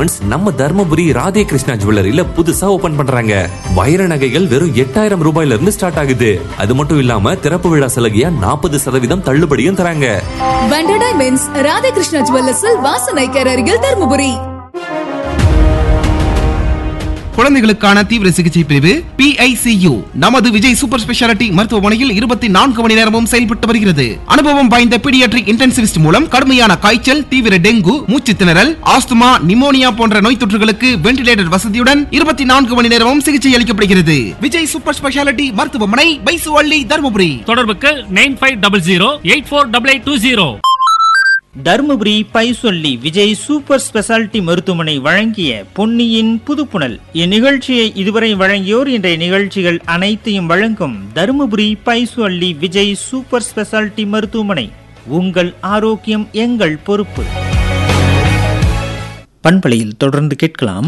diamonds நம்ம தர்மபுரி ராதே கிருஷ்ணா ஜுவல்லரியில புதுசா open பண்றாங்க வைர நகைகள் வெறும் எட்டாயிரம் ரூபாயில இருந்து ஸ்டார்ட் ஆகுது அது மட்டும் இல்லாம திறப்பு விழா சலுகையா நாற்பது சதவீதம் தள்ளுபடியும் தராங்க வண்டா டைமண்ட்ஸ் ராதாகிருஷ்ணா ஜுவல்லர்ஸில் வாசனைக்கர் அருகில் தருமபுரி குழந்தைகளுக்கான தீவிர சிகிச்சை பிரிவு PICU நமது விஜய் சூப்பர் ஸ்பெஷாலிட்டி மருத்துவமனையில் இருபத்தி நான்கு மணி நேரமும் செயல்பட்டு வருகிறது அனுபவம் வாய்ந்த பீடியாட்ரிக் இன்டென்சிவிஸ்ட் மூலம் கடுமையான காய்ச்சல் தீவிர டெங்கு மூச்சு திணறல் ஆஸ்துமா நிமோனியா போன்ற நோய் தொற்றுகளுக்கு வென்டிலேட்டர் வசதியுடன் இருபத்தி நான்கு மணி நேரமும் சிகிச்சை அளிக்கப்படுகிறது விஜய் சூப்பர் ஸ்பெஷாலிட்டி மருத்துவமனை பைசுவள்ளி தருமபுரி தொடர்புக்கு nine five double zero eight four double eight two zero Dharmapuri Paisolli Vijay super speciality மருத்துவமனை வழங்கிய பொன்னியின் புதுப்புணல் இந்நிகழ்ச்சியை இதுவரை வழங்கியோர் இன்றைய நிகழ்ச்சிகள் அனைத்தையும் வழங்கும் தருமபுரி பைசொல்லி விஜய் சூப்பர் ஸ்பெஷாலிட்டி மருத்துவமனை உங்கள் ஆரோக்கியம் எங்கள் பொறுப்பு பண்பலையில் தொடர்ந்து கேட்கலாம்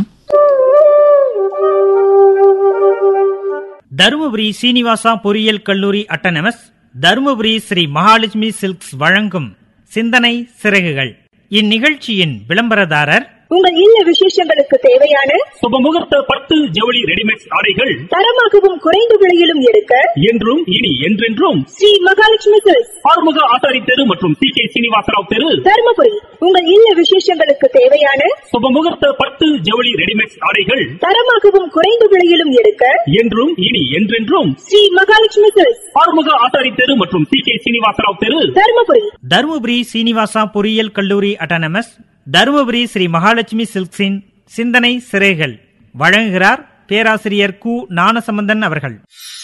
தருமபுரி சீனிவாசா பொறியியல் கல்லூரி அட்டனமஸ் தருமபுரி ஸ்ரீ மகாலட்சுமி சில்க்ஸ் வழங்கும் சிந்தனை சிறகுகள் இந்நிகழ்ச்சியின் விளம்பரதாரர் உங்கள் இல்ல விசேஷங்களுக்கு தேவையான சுபமுகூர்த்த பட்டு ஜவுளி ரெடிமேட் ஆடைகள் தரமாகவும் குறைந்த விலையிலும் எடுக்க என்றும் இனி என்றென்றும் ஸ்ரீ மகாலட்சுமி சில்க்ஸ் ஆறுமுக ஆசாரி தெரு மற்றும் சி கே சீனிவாசராவ் தெரு தருமபுரி உங்கள் இல்ல விசேஷங்களுக்கு தேவையான சுபமுகூர்த்த பட்டு ஜவுளி ரெடிமேட் ஆடைகள் தரமாகவும் குறைந்த விலையிலும் எடுக்க என்றும் இனி என்றென்றும் ஸ்ரீ மகாலட்சுமி சில்க்ஸ் ஆறுமுக ஆசாரி தெரு மற்றும் சி கே சீனிவாசராவ் தெரு தருமபுரி தருமபுரி சீனிவாசா பொறியியல் கல்லூரி அட்டானமஸ் தருமபுரி ஸ்ரீ மகாலட்சுமி சில்க்ஸின் சிந்தனை சிறைகள் வழங்குகிறார் பேராசிரியர் கு ஞானசம்பந்தன் அவர்கள்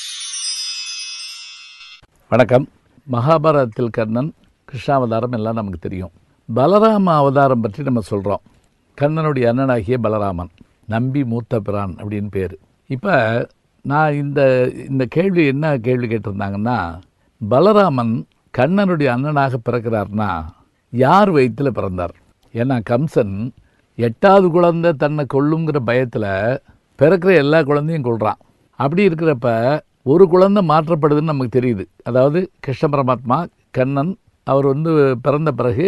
வணக்கம் மகாபாரதத்தில் கர்ணன் கிருஷ்ணாவதாரம் எல்லாம் நமக்கு தெரியும் பலராம அவதாரம் பற்றி நம்ம சொல்கிறோம் கண்ணனுடைய அண்ணனாகிய பலராமன் நம்பி மூத்த பிரான் அப்படின்னு பேர் இப்போ நான் இந்த இந்த கேள்வி என்ன கேள்வி கேட்டிருந்தாங்கன்னா பலராமன் கண்ணனுடைய அண்ணனாக பிறக்கிறார்னா யார் வயிற்றில் பிறந்தார் ஏன்னா கம்சன் எட்டாவது குழந்தை தன்னை கொல்லுங்கிற பயத்தில் பிறக்கிற எல்லா குழந்தையும் கொள்கிறான் அப்படி இருக்கிறப்ப ஒரு குழந்தை மாற்றப்படுதுன்னு நமக்கு தெரியுது அதாவது கிருஷ்ண பரமாத்மா கண்ணன் அவர் வந்து பிறந்த பிறகு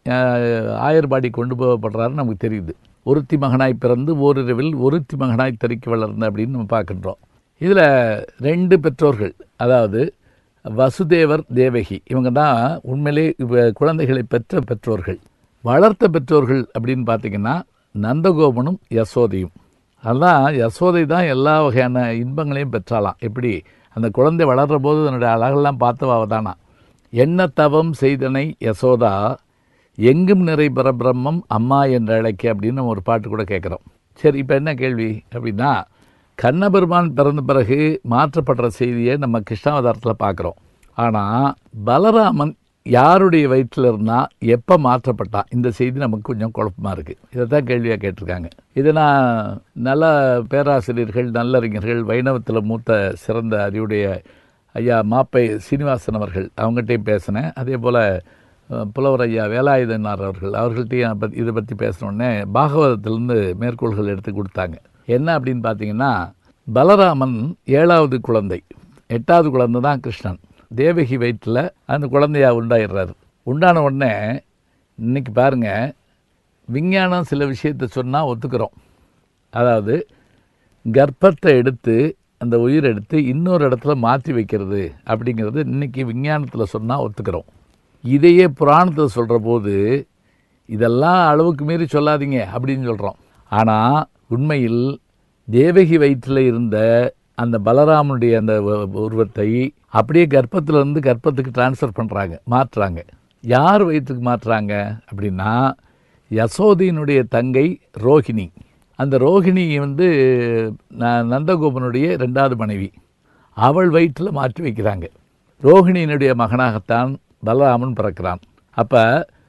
அஹ், ஆயர்பாடி கொண்டு போகப்படுறாருன்னு நமக்கு தெரியுது ஒருத்தி மகனாய் பிறந்து ஓரிரவில் ஒருத்தி மகனாய் தெறிக்கு வளர்ந்த அப்படின்னு நம்ம பார்க்கின்றோம் இதில் ரெண்டு பெற்றோர்கள் அதாவது வசுதேவர் தேவகி இவங்க தான் உண்மையிலே இவ- குழந்தைகளை பெற்ற பெற்றோர்கள் வளர்த்த பெற்றோர்கள் அப்படின்னு பார்த்தீங்கன்னா நந்தகோபனும் யசோதையும் அதான் யசோதை தான் எல்லா வகையான இன்பங்களையும் பெற்றாலாம் எப்படி அந்த குழந்தை வளர்ற போது அதனுடைய அழகெல்லாம் பார்த்தவ தானா என்ன தவம் செய்தனை யசோதா எங்கும் நிறை பரபிரம்மம் அம்மா என்று அழைக்க அப்படின்னு நம்ம ஒரு பாட்டு கூட கேட்குறோம் சரி இப்போ என்ன கேள்வி அப்படின்னா கண்ணபெருமான் பிறந்த பிறகு மாற்றப்படுற செய்தியை நம்ம கிருஷ்ணாவதாரத்தில் பார்க்குறோம் ஆனால் பலராமன் யாருடைய வயிற்றில் இருந்தால் எப்போ மாற்றப்பட்டான் இந்த செய்தி நமக்கு கொஞ்சம் குழப்பமாக இருக்குது இதை தான் கேள்வியாக கேட்டிருக்காங்க இதை நான் நல்ல பேராசிரியர்கள் நல்லறிஞர்கள் வைணவத்தில் மூத்த சிறந்த அறிவுடைய ஐயா மாப்பை சீனிவாசன் அவர்கள் அவங்ககிட்டையும் பேசினேன் அதே போல் அஹ், புலவர் ஐயா வேலாயுதனார் அவர்கள் அவர்கள்ட்டையும் பற்றி இதை பற்றி பேசினோடனே பாகவதத்திலேருந்து மேற்கோள்கள் எடுத்து கொடுத்தாங்க என்ன அப்படின்னு பார்த்தீங்கன்னா பலராமன் ஏழாவது குழந்தை எட்டாவது குழந்தை தான் கிருஷ்ணன் தேவகி வயிற்றில் அந்த குழந்தையா உண்டாயிடுறாரு உண்டான உடனே இன்னைக்கு பாருங்க விஞ்ஞானம் சில விஷயத்தை சொன்னால் ஒத்துக்கிறோம் அதாவது கர்ப்பத்தை எடுத்து அந்த உயிர் எடுத்து இன்னொரு இடத்துல மாற்றி வைக்கிறது அப்படிங்கிறது இன்னைக்கு விஞ்ஞானத்தில் சொன்னால் ஒத்துக்கிறோம் இதையே புராணத்தில் சொல்கிற போது இதெல்லாம் அளவுக்கு மீறி சொல்லாதீங்க அப்படின்னு சொல்கிறோம் ஆனால் உண்மையில் தேவகி வயிற்றில் இருந்த அந்த பலராமனுடைய அந்த உ- உருவத்தை அப்படியே கர்ப்பத்திலிருந்து கர்ப்பத்துக்கு ட்ரான்ஸ்ஃபர் பண்ணுறாங்க மாற்றுறாங்க யார் வயிற்றுக்கு மாற்றுறாங்க அப்படின்னா யசோதையினுடைய தங்கை ரோஹிணி அந்த ரோஹிணி வந்து ந- நந்தகோபனுடைய ரெண்டாவது மனைவி அவள் வயிற்றில் மாற்றி வைக்கிறாங்க ரோஹிணியினுடைய மகனாகத்தான் பலராமன் பிறக்கிறான் அப்போ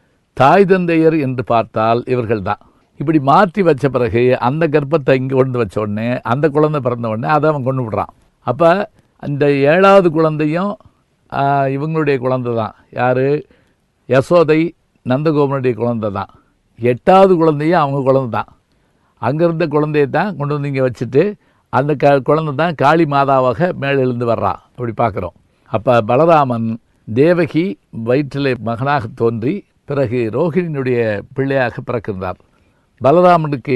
தாய் தந்தையர் என்று பார்த்தால் இவர்கள்தான் இப்படி மாற்றி வச்ச பிறகு அந்த கர்ப்பத்தை இங்கே கொண்டு வச்ச உடனே அந்த குழந்தை பிறந்த உடனே அதை அவன் கொண்டு விடுறான் அப்போ அந்த ஏழாவது குழந்தையும் ஆ, இவங்களுடைய குழந்தை தான் யார் யசோதை நந்தகோபனுடைய குழந்தை தான் எட்டாவது குழந்தையும் அவங்க குழந்தை தான் அங்கே இருந்த குழந்தையை தான் கொண்டு வந்து இங்கே வச்சுட்டு அந்த க குழந்தை தான் காளி மாதாவாக மேலே எழுந்து வர்றா அப்படி பார்க்குறோம் அப்போ பலராமன் தேவகி வயிற்றிலே மகனாக தோன்றி பிறகு ரோஹிணியினுடைய பிள்ளையாக பிறக்கின்றார் பலராமனுக்கு